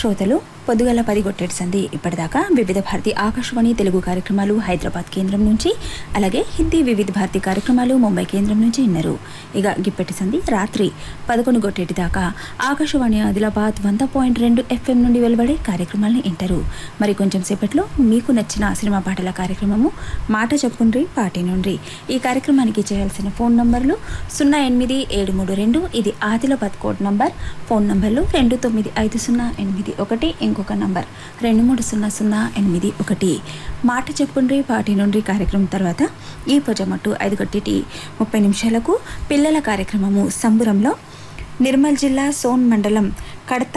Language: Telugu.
శ్రోతలు పొద్దుగల పది కొట్టేటి సంధి ఇప్పటిదాకా వివిధ భారతి ఆకాశవాణి తెలుగు కార్యక్రమాలు హైదరాబాద్ కేంద్రం నుంచి అలాగే హిందీ వివిధ భారతి కార్యక్రమాలు ముంబై కేంద్రం నుంచి విన్నారు ఇక గిప్పటి సంధి రాత్రి పదకొండు కొట్టేటి దాకా ఆకాశవాణి ఆదిలాబాద్ వంద పాయింట్ రెండు ఎఫ్ఎం నుండి వెలువడే కార్యక్రమాలను వింటారు మరి కొంచెం సేపట్లో మీకు నచ్చిన సినిమా పాటల కార్యక్రమము మాట చెప్పుండ్రి పాటి నుండి ఈ కార్యక్రమానికి చేయాల్సిన ఫోన్ నంబర్లు సున్నా ఎనిమిది ఏడు మూడు రెండు ఇది ఆదిలాబాద్ కోడ్ నంబర్ ఫోన్ నంబర్లు రెండు తొమ్మిది ఐదు సున్నా ఎనిమిది ఒకటి ఇంకొక నంబర్ రెండు మూడు సున్నా సున్నా ఎనిమిది ఒకటి మాట చెప్పుండ్రి పాటి నుండి కార్యక్రమం తర్వాత ఈ పొజమట్టు ఐదు గంటటి ముప్పై నిమిషాలకు పిల్లల కార్యక్రమము సంబురంలో నిర్మల్ జిల్లా సోన్ మండలం కడత